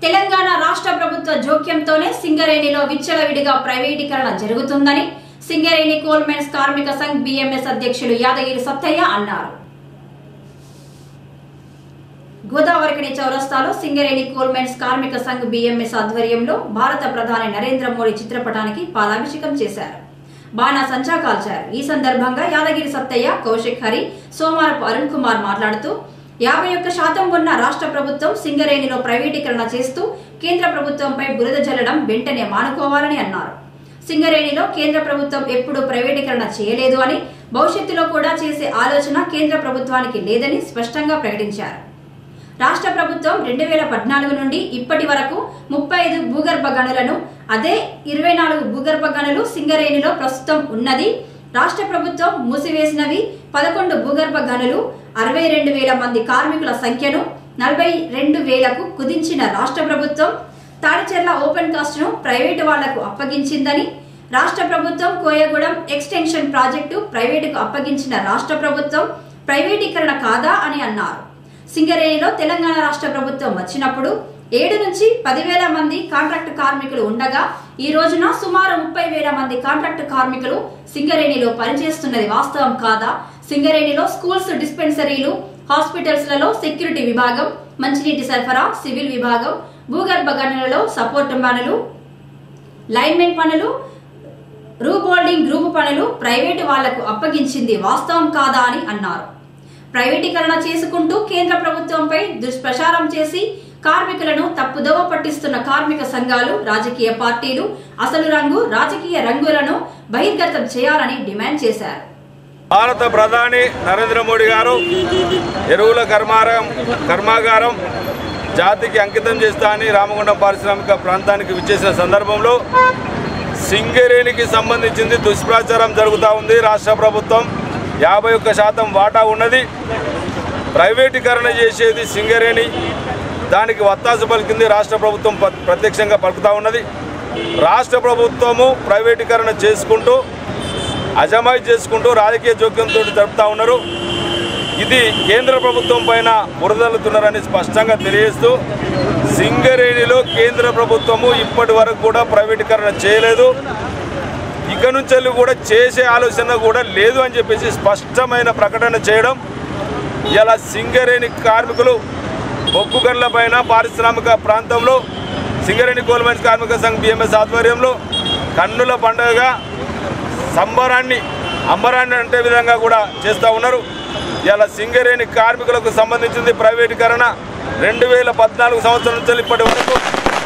తెలంగాణ రాష్ట్ర ప్రభుత్వ జోక్యంతోనే సింగరేణిలో విచ్చలవిడిగా ప్రైవేటీకరణ జరుగుతుందని సింగరేణి కోల్మెన్స్ కార్మిక సంఘ్ బిఎంఎస్ అధ్యక్షులు యాదగిరి సత్తయ్య అన్నారు గోదావరికని చౌరస్తాలో సింగరేణి కోల్మెన్స్ కార్మిక సంఘ్ బిఎంఎస్ ఆధ్వర్యంలో భారత ప్రధాని నరేంద్ర మోడీ చిత్రపటానికి పాలాభిషేకం చేశారు బాణా సంచా కాల్చారు ఈ సందర్భంగా యాదగిరి సత్తయ్య కౌశిక్ హరి సోమారపు అరుణ్ కుమార్ మాట్లాడుతూ యాభై ఒక్క శాతం ఉన్న రాష్ట్ర ప్రభుత్వం సింగరేణిలో ప్రైవేటీకరణ చేస్తూ కేంద్ర ప్రభుత్వంపై బురద జల్లడం వెంటనే మానుకోవాలని అన్నారు సింగరేణిలో కేంద్ర ప్రభుత్వం ఎప్పుడూ ప్రైవేటీకరణ చేయలేదు అని భవిష్యత్తులో కూడా చేసే ఆలోచన కేంద్ర ప్రభుత్వానికి లేదని స్పష్టంగా ప్రకటించారు రాష్ట్ర ప్రభుత్వం రెండు వేల పద్నాలుగు నుండి ఇప్పటి వరకు ముప్పై ఐదు భూగర్భ గనులను అదే ఇరవై నాలుగు భూగర్భ గనులు సింగరేణిలో ప్రస్తుతం ఉన్నది రాష్ట్ర ప్రభుత్వం మూసివేసినవి పదకొండు భూగర్భ గనులు అరవై రెండు వేల మంది కార్మికుల సంఖ్యను నలభై రెండు వేలకు కుదించిన రాష్ట్ర ప్రభుత్వం తాడిచెర్ల ఓపెన్ కాస్ట్ ను ప్రైవేటు వాళ్లకు అప్పగించిందని రాష్ట్ర ప్రభుత్వం కోయగూడెం ఎక్స్టెన్షన్ ప్రాజెక్టు ప్రైవేటుకు అప్పగించిన రాష్ట్ర ప్రభుత్వం ప్రైవేటీకరణ కాదా అని అన్నారు సింగరేణిలో తెలంగాణ రాష్ట్ర ప్రభుత్వం వచ్చినప్పుడు ఏడు నుంచి పదివేల మంది కాంట్రాక్ట్ కార్మికులు ఉండగా ఈ రోజున సుమారు ముప్పై వేల మంది కాంట్రాక్ట్ కార్మికులు సింగరేణిలో పనిచేస్తున్నది వాస్తవం కాదా సింగరేణిలో స్కూల్స్ డిస్పెన్సరీలు హాస్పిటల్స్లలో సెక్యూరిటీ విభాగం మంచినీటి సరఫరా సివిల్ విభాగం భూగర్భ గనులలో సపోర్ట్ పనులు లైన్మెన్ పనులు రూబోల్డింగ్ గ్రూపు పనులు ప్రైవేటు వాళ్లకు అప్పగించింది వాస్తవం కాదా అని అన్నారు ప్రైవేటీకరణ చేసుకుంటూ కేంద్ర ప్రభుత్వంపై దుష్ప్రచారం చేసి కార్మికులను తప్పుదోవ పట్టిస్తున్న కార్మిక సంఘాలు రాజకీయ పార్టీలు అసలు రంగు రాజకీయ రంగులను బహిర్గతం చేయాలని డిమాండ్ చేశారు భారత ప్రధాని నరేంద్ర మోడీ గారు ఎరువుల కర్మారం కర్మాగారం జాతికి అంకితం చేస్తా అని రామగుండం పారిశ్రామిక ప్రాంతానికి విచ్చేసిన సందర్భంలో సింగరేణికి సంబంధించింది దుష్ప్రచారం జరుగుతూ ఉంది రాష్ట్ర ప్రభుత్వం యాభై ఒక్క శాతం వాటా ఉన్నది ప్రైవేటీకరణ చేసేది సింగరేణి దానికి వత్తాసు పలికింది రాష్ట్ర ప్రభుత్వం ప్ర- ప్రత్యక్షంగా పలుకుతూ ఉన్నది రాష్ట్ర ప్రభుత్వము ప్రైవేటీకరణ చేసుకుంటూ అజమాయి చేసుకుంటూ రాజకీయ జోక్యంతో జరుపుతూ ఉన్నారు ఇది కేంద్ర ప్రభుత్వం పైన బురదలుతున్నారని స్పష్టంగా తెలియజేస్తూ సింగరేణిలో కేంద్ర ప్రభుత్వము ఇప్పటి వరకు కూడా ప్రైవేటీకరణ చేయలేదు ఇక నుంచి వెళ్ళి కూడా చేసే ఆలోచన కూడా లేదు అని చెప్పేసి స్పష్టమైన ప్రకటన చేయడం ఇలా సింగరేణి కార్మికులు బొగ్గు గనుల పైన పారిశ్రామిక ప్రాంతంలో సింగరేణి కోల్మైన్స్ కార్మిక సంఘ్ బిఎంఎస్ ఆధ్వర్యంలో కన్నుల పండుగగా సంబరాన్ని అంబరాన్ని అంటే విధంగా కూడా చేస్తూ ఉన్నారు ఇలా సింగరేణి కార్మికులకు సంబంధించింది ప్రైవేటీకరణ రెండు వేల పద్నాలుగు సంవత్సరం నుంచి ఇప్పటి వరకు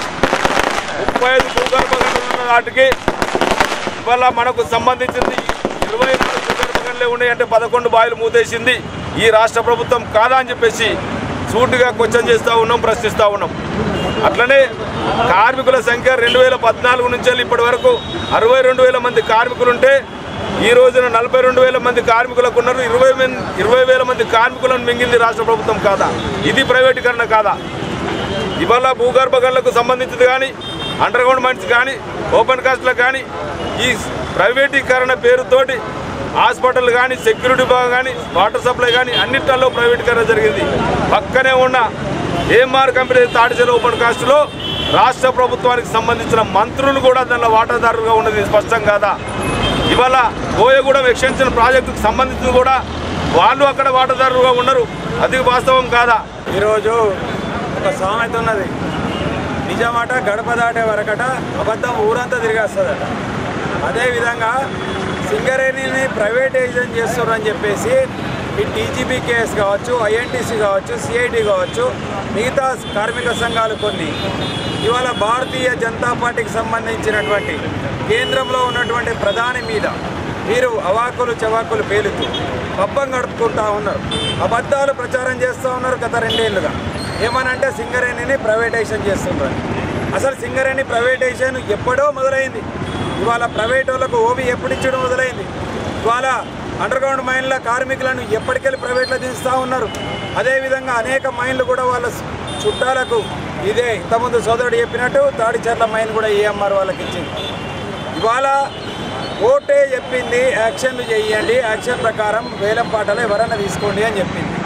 ముప్పై ఐదు భూగర్భ గనులు ఉన్న వాటికి ఇవాళ మనకు సంబంధించింది ఇరవై నాలుగు భూగర్భ గనులే ఉన్నాయి అంటే పదకొండు బాయిలు మూతేసింది ఈ రాష్ట్ర ప్రభుత్వం కాదా అని చెప్పేసి సూటిగా క్వశ్చన్ చేస్తూ ఉన్నాం ప్రశ్నిస్తూ ఉన్నాం అట్లనే కార్మికుల సంఖ్య రెండు వేల పద్నాలుగు నుంచి ఇప్పటి వరకు అరవై రెండు వేల మంది కార్మికులు ఉంటే ఈ రోజున నలభై రెండు వేల మంది కార్మికులకు ఉన్నారు ఇరవై మంది ఇరవై వేల మంది కార్మికులను మింగింది రాష్ట్ర ప్రభుత్వం కాదా ఇది ప్రైవేటీకరణ కాదా ఇవాళ భూగర్భ గనులకు సంబంధించింది కానీ అండర్ గ్రౌండ్ మైన్స్ కానీ ఓపెన్ కాస్ట్లకు కానీ ఈ ప్రైవేటీకరణ పేరుతోటి హాస్పిటల్ కానీ సెక్యూరిటీ విభాగం కానీ వాటర్ సప్లై కానీ అన్నిట్లలో ప్రైవేటీకరణ జరిగింది పక్కనే ఉన్న ఏఎంఆర్ కంపెనీ తాడిచెల ఓపెన్ కాస్ట్లో రాష్ట్ర ప్రభుత్వానికి సంబంధించిన మంత్రులు కూడా దానిలో వాటాదారులుగా ఉన్నది స్పష్టం కాదా ఇవాళ కోయగూడెం ఎక్స్టెన్షన్ ప్రాజెక్టుకు సంబంధించి కూడా వాళ్ళు అక్కడ వాటాదారులుగా ఉన్నారు అది వాస్తవం కాదా ఈరోజు ఒక సామెత ఉన్నది నిజమాట గడప దాటే వరకట అబద్ధం ఊరంతా తిరిగేస్తుందట అదేవిధంగా సింగరేణిని ప్రైవేటైజేషన్ చేస్తున్నారని చెప్పేసి ఈ టీజీబీ కేఎస్ కావచ్చు ఐఎన్టీసీ కావచ్చు సిఐటి కావచ్చు మిగతా కార్మిక సంఘాలు కొన్ని ఇవాళ భారతీయ జనతా పార్టీకి సంబంధించినటువంటి కేంద్రంలో ఉన్నటువంటి ప్రధాని మీద వీరు అవాకులు చవాకులు పేలుతూ పబ్బం గడుపుకుంటా ఉన్నారు అబద్ధాలు ప్రచారం చేస్తూ ఉన్నారు గత రెండేళ్లుగా ఏమనంటే సింగరేణిని ప్రైవేటైజేషన్ చేస్తున్నారు అసలు సింగరేణి ప్రైవేటైజేషన్ ఎప్పుడో మొదలైంది ఇవాళ ప్రైవేట్ వాళ్ళకు ఓబీ ఎప్పుడు ఇచ్చడం మొదలైంది ఇవాళ అండర్ గ్రౌండ్ మైన్ల కార్మికులను ఎప్పటికెళ్ళి ప్రైవేట్లో దించుతూ ఉన్నారు అదేవిధంగా అనేక మైన్లు కూడా వాళ్ళ చుట్టాలకు ఇదే ఇంతకుముందు సోదరుడు చెప్పినట్టు తాడిచెర్ల మైన్ కూడా ఏఎంఆర్ వాళ్ళకి ఇచ్చింది ఇవాళ ఓటే చెప్పింది యాక్షన్లు చేయండి యాక్షన్ ప్రకారం వేలం పాటలు ఎవరైనా తీసుకోండి అని చెప్పింది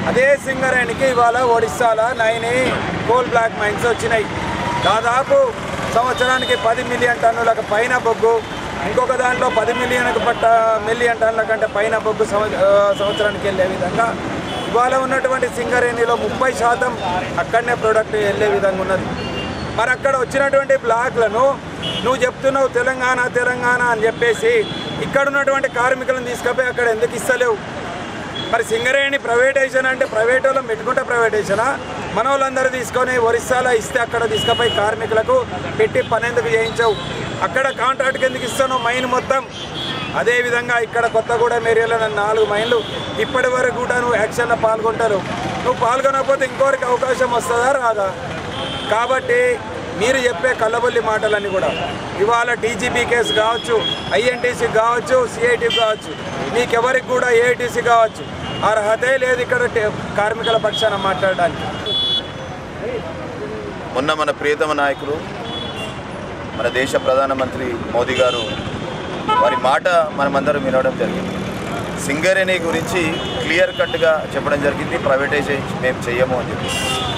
అదే సింగరేణికి ఇవాళ ఒడిస్సాల నైని కోల్ బ్లాక్ మైన్స్ వచ్చినాయి దాదాపు సంవత్సరానికి పది మిలియన్ టన్నులకు పైన బొగ్గు ఇంకొక దాంట్లో పది మిలియన్కు పట్ట మిలియన్ టన్నుల కంటే పైన బొగ్గు సంవ- ఆ, సంవత్సరానికి వెళ్ళే విధంగా ఇవాళ ఉన్నటువంటి సింగరేణిలో ముప్పై శాతం అక్కడనే ప్రోడక్ట్ వెళ్ళే విధంగా ఉన్నది మరి అక్కడ వచ్చినటువంటి బ్లాక్లను నువ్వు చెప్తున్నావు తెలంగాణ తెలంగాణ అని చెప్పేసి ఇక్కడ ఉన్నటువంటి కార్మికులను తీసుకుపోయి అక్కడ ఎందుకు ఇస్తలేవు మరి సింగరేణి ప్రైవేటైజేషన్ అంటే ప్రైవేట్ వాళ్ళని పెట్టుకుంటే ప్రైవేటైజేషనా మన వాళ్ళందరూ తీసుకొని ఒరిస్సాలో ఇస్తే అక్కడ తీసుకుపోయి కార్మికులకు పెట్టి పని ఎందుకు చేయించవు అక్కడ కాంట్రాక్ట్ ఎందుకు ఇస్తాను మైన్ మొత్తం అదేవిధంగా ఇక్కడ కొత్తగూడెం ఏరియాలో నన్ను నాలుగు మైన్లు ఇప్పటి వరకు కూడా నువ్వు యాక్షన్లో పాల్గొంటారు నువ్వు పాల్గొనకపోతే ఇంకోరికి అవకాశం వస్తుందా రాదా కాబట్టి మీరు చెప్పే కల్లబొల్లి మాటలన్నీ కూడా ఇవాళ డీజీపీ కేసు కావచ్చు ఐఎన్టీసీ కావచ్చు సిఐటి కావచ్చు మీకెవరికి కూడా ఏఐటీసీ కావచ్చు అర్హతే లేదు ఇక్కడ టే- కార్మికుల పక్షాన మాట్లాడడానికి మొన్న మన ప్రియతమ నాయకులు మన దేశ ప్రధానమంత్రి మోదీ గారు వారి మాట మనమందరం వినడం జరిగింది సింగరేణి గురించి క్లియర్ కట్గా చెప్పడం జరిగింది ప్రైవేటైజేషన్ మేము చెయ్యము అని చెప్పి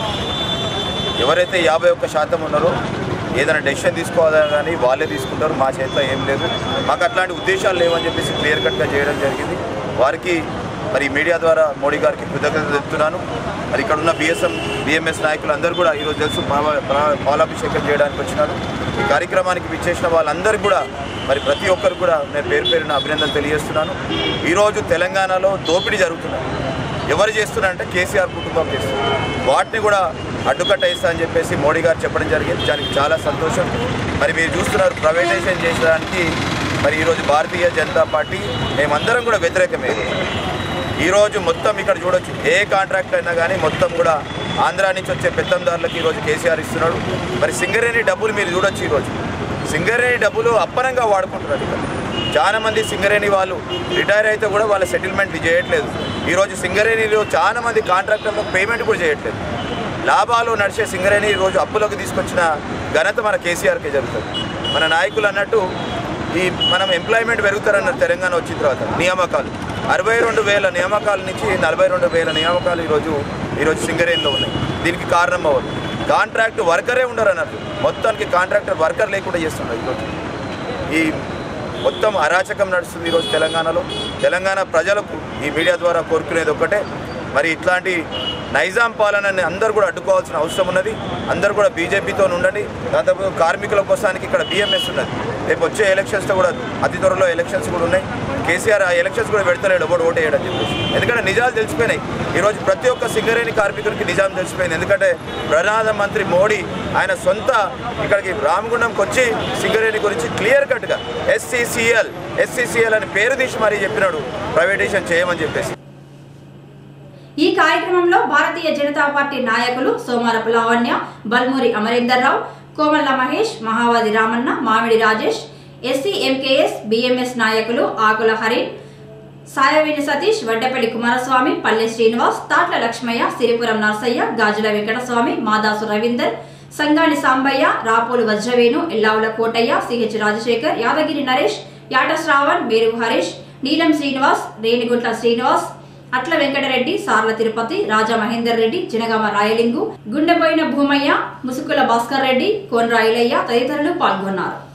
ఎవరైతే యాభై ఒక్క శాతం ఉన్నారో ఏదైనా డెసిషన్ తీసుకోవాలని కానీ వాళ్ళే తీసుకుంటారు మా చేతిలో ఏం లేదు మాకు అట్లాంటి ఉద్దేశాలు లేవని చెప్పేసి క్లియర్ కట్గా చేయడం జరిగింది వారికి మరి మీడియా ద్వారా మోడీ గారికి కృతజ్ఞతలు చెప్తున్నాను మరి ఇక్కడ ఉన్న బిఎస్ఎం బిఎంఎస్ నాయకులు అందరూ కూడా ఈరోజు తెలుసు పాల- ప్రా- పాలాభిషేకం చేయడానికి వచ్చినారు ఈ కార్యక్రమానికి విచ్చేసిన వాళ్ళందరికీ కూడా మరి ప్రతి ఒక్కరు కూడా నేను పేరు పేరున అభినందనలు తెలియజేస్తున్నాను ఈరోజు తెలంగాణలో దోపిడీ జరుగుతున్నది ఎవరు చేస్తున్నారంటే కేసీఆర్ కుటుంబం చేస్తున్నారు వాటిని కూడా అడ్డుకట్ట ఇస్తా అని చెప్పేసి మోడీ గారు చెప్పడం జరిగింది దానికి చాలా సంతోషం మరి మీరు చూస్తున్నారు ప్రైవేటైజేషన్ చేసడానికి మరి ఈరోజు భారతీయ జనతా పార్టీ మేమందరం కూడా వ్యతిరేకమే ఈరోజు మొత్తం ఇక్కడ చూడొచ్చు ఏ కాంట్రాక్ట్ అయినా కానీ మొత్తం కూడా ఆంధ్రా నుంచి వచ్చే పెత్తందారులకు ఈరోజు కేసీఆర్ ఇస్తున్నాడు మరి సింగరేణి డబ్బులు మీరు చూడొచ్చు ఈరోజు సింగరేణి డబ్బులు అప్పనంగా వాడుకుంటున్నారు ఇక్కడ చాలా మంది సింగరేణి వాళ్ళు రిటైర్ అయితే కూడా వాళ్ళ సెటిల్మెంట్ చేయట్లేదు ఈరోజు సింగరేణిలో చాలా మంది కాంట్రాక్టర్లకు పేమెంట్ కూడా చేయట్లేదు లాభాలు నడిచే సింగరేణి ఈరోజు అప్పులకు తీసుకొచ్చిన ఘనత మన కేసీఆర్కే జరుగుతుంది మన నాయకులు అన్నట్టు ఈ మనం ఎంప్లాయ్మెంట్ పెరుగుతారన్నారు తెలంగాణ వచ్చిన తర్వాత నియామకాలు అరవై రెండు వేల నియామకాల నుంచి నలభై రెండు వేల నియామకాలు ఈరోజు ఈరోజు సింగరేణిలో ఉన్నాయి దీనికి కారణం అవ్వదు కాంట్రాక్ట్ వర్కరే ఉండరు అన్నట్టు మొత్తానికి కాంట్రాక్టర్ వర్కర్ లేకుండా చేస్తున్నారు ఈరోజు ఈ మొత్తం అరాచకం నడుస్తుంది ఈరోజు తెలంగాణలో తెలంగాణ ప్రజలకు ఈ మీడియా ద్వారా కోరుకునేది ఒక్కటే మరి ఇట్లాంటి నైజాం పాలనని అందరూ కూడా అడ్డుకోవాల్సిన అవసరం ఉన్నది అందరూ కూడా బీజేపీతో ఉండండి దాదాపు కార్మికుల కోసానికి ఇక్కడ బిఎంఎస్ ఉన్నది రేపు వచ్చే ఎలక్షన్స్తో కూడా అతి త్వరలో ఎలక్షన్స్ కూడా ఉన్నాయి కేసీఆర్ ఆ ఎలక్షన్స్ కూడా పెడతలేడు ఎవడు ఓటు వేయడం చెప్పేసి ఎందుకంటే నిజాలు తెలిసిపోయినాయి ఈరోజు ప్రతి ఒక్క సింగరేణి కార్మికుడికి నిజాం తెలిసిపోయింది ఎందుకంటే ప్రధానమంత్రి మోడీ ఆయన సొంత ఇక్కడికి రామగుండంకి వచ్చి సింగరేణి గురించి క్లియర్ కట్గా ఎస్సీసీఎల్ ఎస్సీసీఎల్ అని పేరు తీసి మరీ చెప్పినాడు ప్రైవేటైజేషన్ చేయమని చెప్పేసి ఈ కార్యక్రమంలో భారతీయ జనతా పార్టీ నాయకులు సోమారపు లావణ్య బల్మూరి అమరేందర్ రావు కోమల్ల మహేష్ మహావాది రామన్న మామిడి రాజేష్ ఎస్సీ ఎంకేఎస్ బిఎంఎస్ నాయకులు ఆకుల హరిన్ సాయవేణి సతీష్ వడ్డపల్లి కుమారస్వామి పల్లె శ్రీనివాస్ తాట్ల లక్ష్మయ్య సిరిపురం నర్సయ్య గాజుల వెంకటస్వామి మాదాసు రవీందర్ సంగాని సాంబయ్య రాపోలు వజ్రవేణు ఎల్లావుల కోటయ్య సిహెచ్ రాజశేఖర్ యాదగిరి నరేష్ యాట శ్రావణ్ మేరు హరీష్ నీలం శ్రీనివాస్ రేణిగుంట్ల శ్రీనివాస్ అట్ల వెంకటరెడ్డి సార్ల తిరుపతి రాజా మహేందర్ రెడ్డి చినగామ రాయలింగు గుండెపోయిన భూమయ్య ముసుకుల భాస్కర్ రెడ్డి కోన్ రాయలయ్య తదితరులు పాల్గొన్నారు